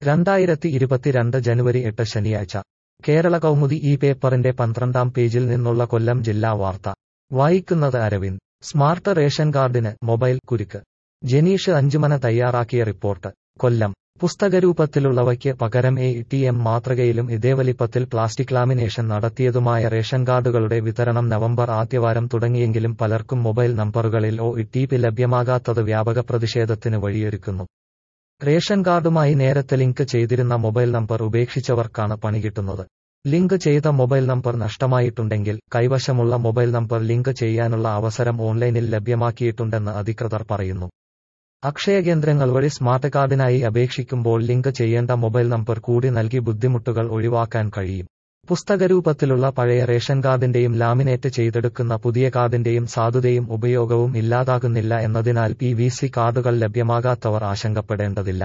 രണ്ടായിരത്തി ഇരുപത്തിരണ്ട് ജനുവരി എട്ട് ശനിയാഴ്ച കേരള കൗമുദി ഈ പേപ്പറിന്റെ പന്ത്രണ്ടാം പേജിൽ നിന്നുള്ള കൊല്ലം ജില്ലാ വാർത്ത വായിക്കുന്നത് അരവിന്ദ് സ്മാർട്ട് റേഷൻ കാർഡിന് മൊബൈൽ കുരുക്ക് ജനീഷ് അഞ്ചുമന തയ്യാറാക്കിയ റിപ്പോർട്ട് കൊല്ലം പുസ്തകരൂപത്തിലുള്ളവയ്ക്ക് പകരം എ ടി എം മാതൃകയിലും ഇതേ വലിപ്പത്തിൽ പ്ലാസ്റ്റിക് ലാമിനേഷൻ നടത്തിയതുമായ റേഷൻ കാർഡുകളുടെ വിതരണം നവംബർ ആദ്യവാരം തുടങ്ങിയെങ്കിലും പലർക്കും മൊബൈൽ നമ്പറുകളിൽ ഒ ടി പി ലഭ്യമാകാത്തത് വ്യാപക പ്രതിഷേധത്തിന് വഴിയൊരുക്കുന്നു റേഷൻ കാർഡുമായി നേരത്തെ ലിങ്ക് ചെയ്തിരുന്ന മൊബൈൽ നമ്പർ ഉപേക്ഷിച്ചവർക്കാണ് പണി കിട്ടുന്നത് ലിങ്ക് ചെയ്ത മൊബൈൽ നമ്പർ നഷ്ടമായിട്ടുണ്ടെങ്കിൽ കൈവശമുള്ള മൊബൈൽ നമ്പർ ലിങ്ക് ചെയ്യാനുള്ള അവസരം ഓൺലൈനിൽ ലഭ്യമാക്കിയിട്ടുണ്ടെന്ന് അധികൃതർ പറയുന്നു അക്ഷയ കേന്ദ്രങ്ങൾ വഴി സ്മാർട്ട് കാർഡിനായി അപേക്ഷിക്കുമ്പോൾ ലിങ്ക് ചെയ്യേണ്ട മൊബൈൽ നമ്പർ കൂടി നൽകി ബുദ്ധിമുട്ടുകൾ ഒഴിവാക്കാൻ കഴിയും പുസ്തകരൂപത്തിലുള്ള പഴയ റേഷൻ കാർഡിന്റെയും ലാമിനേറ്റ് ചെയ്തെടുക്കുന്ന പുതിയ കാർഡിന്റെയും സാധുതയും ഉപയോഗവും ഇല്ലാതാകുന്നില്ല എന്നതിനാൽ പി വി സി കാർഡുകൾ ലഭ്യമാകാത്തവർ ആശങ്കപ്പെടേണ്ടതില്ല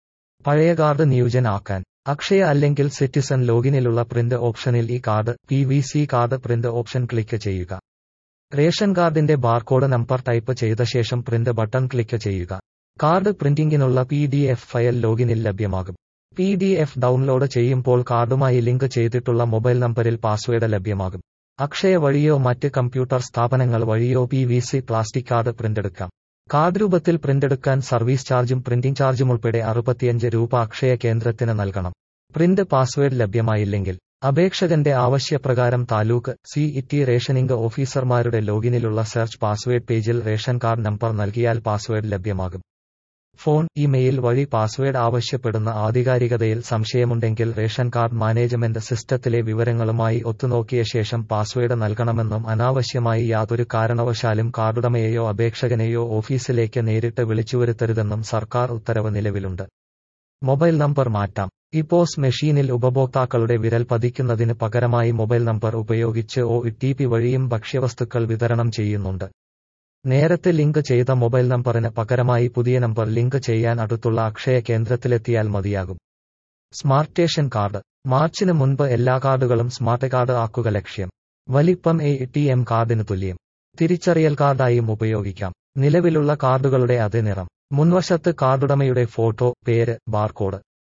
പഴയ കാർഡ് നിയോജനാക്കാൻ അക്ഷയ അല്ലെങ്കിൽ സിറ്റിസൺ ലോഗിനിലുള്ള പ്രിന്റ് ഓപ്ഷനിൽ e card P V C card print option click ചെയ്യുക റേഷൻ കാർഡിന്റെ ബാർകോഡ് നമ്പർ ടൈപ്പ് ചെയ്ത ശേഷം പ്രിന്റ് ബട്ടൺ ക്ലിക്ക് ചെയ്യുക കാർഡ് പ്രിന്റിംഗിനുള്ള പി ഡി എഫ് ഫയൽ ലോഗിനിൽ ലഭ്യമാകും പി ഡി എഫ് ഡൗൺലോഡ് ചെയ്യുമ്പോൾ കാർഡുമായി ലിങ്ക് ചെയ്തിട്ടുള്ള മൊബൈൽ നമ്പറിൽ പാസ്വേഡ് ലഭ്യമാകും അക്ഷയ വഴിയോ മറ്റ് കമ്പ്യൂട്ടർ സ്ഥാപനങ്ങൾ വഴിയോ P V C plastic card പ്രിന്റെടുക്കാം കാർഡ് രൂപത്തിൽ പ്രിന്റെടുക്കാൻ സർവീസ് ചാർജും പ്രിന്റിംഗ് ചാർജും ഉൾപ്പെടെ അറുപത്തിയഞ്ച് രൂപ അക്ഷയ കേന്ദ്രത്തിന് നൽകണം പ്രിന്റ് പാസ്വേഡ് ലഭ്യമായില്ലെങ്കിൽ അപേക്ഷകന്റെ ആവശ്യപ്രകാരം താലൂക്ക് സി ഇറ്റി റേഷനിംഗ് ഓഫീസർമാരുടെ ലോഗിനിലുള്ള സെർച്ച് പാസ്വേഡ് പേജിൽ റേഷൻ കാർഡ് നമ്പർ നൽകിയാൽ പാസ്വേഡ് ലഭ്യമാകും ഫോൺ ഇമെയിൽ വഴി പാസ്വേഡ് ആവശ്യപ്പെടുന്ന ആധികാരികതയിൽ സംശയമുണ്ടെങ്കിൽ റേഷൻ കാർഡ് മാനേജ്മെന്റ് സിസ്റ്റത്തിലെ വിവരങ്ങളുമായി ഒത്തുനോക്കിയ ശേഷം പാസ്വേഡ് നൽകണമെന്നും അനാവശ്യമായി യാതൊരു കാരണവശാലും കാർഡുടമയെയോ അപേക്ഷകനെയോ ഓഫീസിലേക്ക് നേരിട്ട് വിളിച്ചുവരുത്തരുതെന്നും സർക്കാർ ഉത്തരവ് നിലവിലുണ്ട് മൊബൈൽ നമ്പർ മാറ്റാം ഇപ്പോസ് മെഷീനിൽ ഉപഭോക്താക്കളുടെ വിരൽ പതിക്കുന്നതിന് പകരമായി മൊബൈൽ നമ്പർ ഉപയോഗിച്ച് ഒ ടി പി വഴിയും ഭക്ഷ്യവസ്തുക്കൾ വിതരണം ചെയ്യുന്നുണ്ട് നേരത്തെ ലിങ്ക് ചെയ്ത മൊബൈൽ നമ്പറിന് പകരമായി പുതിയ നമ്പർ ലിങ്ക് ചെയ്യാൻ അടുത്തുള്ള അക്ഷയ കേന്ദ്രത്തിലെത്തിയാൽ മതിയാകും സ്മാർട്ടേഷൻ കാർഡ് മാർച്ചിന് മുൻപ് എല്ലാ കാർഡുകളും സ്മാർട്ട് കാർഡ് ആക്കുക ലക്ഷ്യം വലിപ്പം എ ടി എം കാർഡിന് തുല്യം തിരിച്ചറിയൽ കാർഡായും ഉപയോഗിക്കാം നിലവിലുള്ള കാർഡുകളുടെ അതേ നിറം മുൻവശത്ത് കാർഡുടമയുടെ ഫോട്ടോ പേര് ബാർകോഡ്